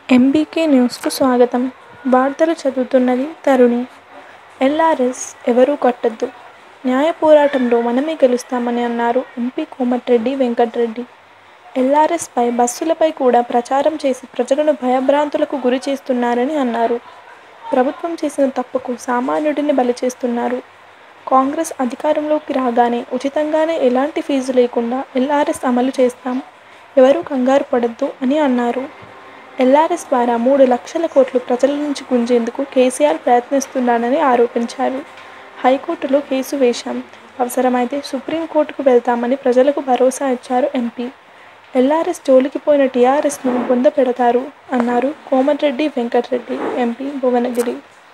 MBK న్యూస్కు స్వాగతం వార్తలు చదువుతున్నది తరుణి ఎల్ఆర్ఎస్ ఎవరూ కట్టొద్దు న్యాయ పోరాటంలో మనమే గెలుస్తామని అన్నారు ఎంపీ కోమటిరెడ్డి వెంకటరెడ్డి ఎల్ఆర్ఎస్పై బస్సులపై కూడా ప్రచారం చేసి ప్రజలను భయభ్రాంతులకు గురి చేస్తున్నారని అన్నారు ప్రభుత్వం చేసిన తప్పుకు సామాన్యుడిని బలి చేస్తున్నారు కాంగ్రెస్ అధికారంలోకి రాగానే ఉచితంగానే ఎలాంటి ఫీజు లేకుండా ఎల్ఆర్ఎస్ అమలు చేస్తాం ఎవరూ కంగారు పడొద్దు అని అన్నారు ఎల్ఆర్ఎస్ ద్వారా మూడు లక్షల కోట్లు ప్రజల నుంచి గుంజేందుకు కేసీఆర్ ప్రయత్నిస్తున్నాడని ఆరోపించారు హైకోర్టులో కేసు వేశాం అవసరమైతే సుప్రీంకోర్టుకు వెళ్తామని ప్రజలకు భరోసా ఇచ్చారు ఎంపీ ఎల్ఆర్ఎస్ జోలికి పోయిన టీఆర్ఎస్ను బొంద పెడతారు అన్నారు కోమటిరెడ్డి వెంకటరెడ్డి ఎంపీ భువనగిరి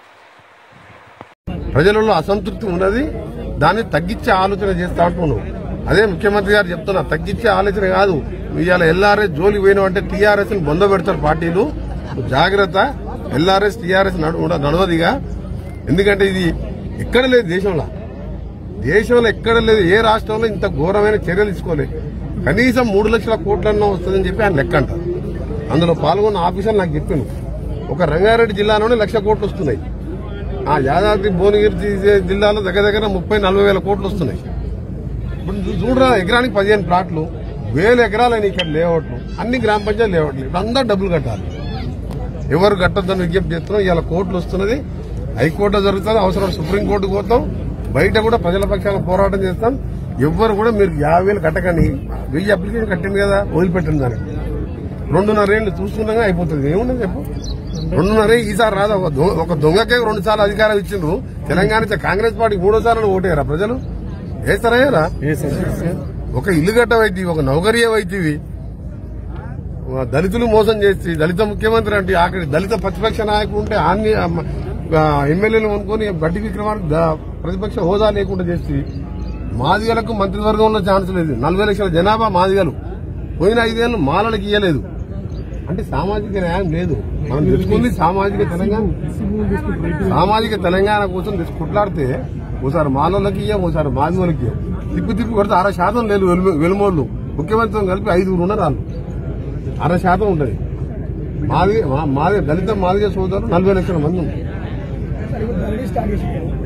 ప్రజలలో అసంతృప్తి ఉన్నది దాన్ని తగ్గించే ఆలోచన చేస్తా అంటున్నావు అదే ముఖ్యమంత్రి గారు చెప్తున్నా తగ్గించే ఆలోచన కాదు ఇవాళ ఎల్ఆర్ఎస్ జోలి పోయినావు అంటే టీఆర్ఎస్ ని బొంద పెడతారు పార్టీలు జాగ్రత్త ఎల్ఆర్ఎస్ టీఆర్ఎస్ నడవదిగా ఎందుకంటే ఇది ఎక్కడ లేదు దేశంలో దేశంలో ఎక్కడ లేదు ఏ రాష్ట్రంలో ఇంత ఘోరమైన చర్యలు తీసుకోలేదు కనీసం మూడు లక్షల కోట్లన్నా వస్తుందని చెప్పి ఆయన లెక్క అంటారు అందులో పాల్గొన్న ఆఫీసర్ నాకు చెప్పాను ఒక రంగారెడ్డి జిల్లాలోనే లక్ష కోట్లు వస్తున్నాయి ఆ యాదాద్రి భువనగిరి జి- జిల్లాలో దగ్గర దగ్గర ముప్పై నలభై వేల కోట్లు వస్తున్నాయి ఇప్పుడు చూ- చూడరా ఎకరానికి పదిహేను ప్లాట్లు వేల ఎకరాలని ఇక్కడ లేఅవుట్లు అన్ని గ్రామ పంచాయతీ లేఅవుట్లు ఇప్పుడు అందరూ డబ్బులు కట్టాలి ఎవరు కట్టొద్దని విజ్ఞప్తి చేస్తున్నాం ఇవాళ కోర్టులు వస్తున్నది హైకోర్టు జరుగుతుంది అవసరం సుప్రీంకోర్టుకు పోతాం బయట కూడా ప్రజల పక్షాన పోరాటం చేస్తాం ఎవ్వరు కూడా మీరు యాభై వేలు కట్టకని వెయ్యి అప్లికేషన్ కట్టింది కదా వదిలిపెట్టింది దానికి రెండున్నర ఏళ్ళు చూస్తుండగా అయిపోతుంది ఏముండదు చెప్పు రెండున్నర ఈసారి రాదు ఒక దొ- ఒక దొంగకే రెండు సార్లు అధికారం ఇచ్చిండ్రు తెలంగాణ ఇచ్చే కాంగ్రెస్ పార్టీకి మూడోసార్లు ఓటేరా ప్రజలు వేస్తారా ఒక ఇల్లు కట్టవైతే ఒక నౌకర్య వైద్యవి దళితులు మోసం చేసి దళిత ముఖ్యమంత్రి అంటే అక్కడ దళిత ప్రతిపక్ష నాయకుడు ఉంటే ఆన్ని ఎమ్మెల్యేలు అనుకుని బట్టి విక్రమానికి ద- ప్రతిపక్ష హోదా లేకుండా చేసి మాదిగలకు మంత్రివర్గంలో ఛాన్స్ లేదు నలభై లక్షల జనాభా మాదిగలు పోయిన ఐదేళ్లు మాలలకు ఇయ్యలేదు అంటే సామాజిక న్యాయం లేదు మనం తెచ్చుకుంది సామాజిక తెలంగాణ సామాజిక తెలంగాణ కోసం తెచ్చి కొట్లాడితే ఓసారి మాలోళ్ళకి ఇయ్యం ఓసారి మాదిగోళ్ళకి ఇయ్యం తిప్పి తిప్పి కొడితే అర శాతం లేదు వెలుమ- వెలుమోళ్ళు ముఖ్యమంత్రితో కలిపి ఐదుగురు ఉన్నారు వాళ్ళు అర శాతం ఉంటది మాది మా- మాది దళిత మాదిగ సోదరులు నలభై లక్షల మంది ఉన్నారు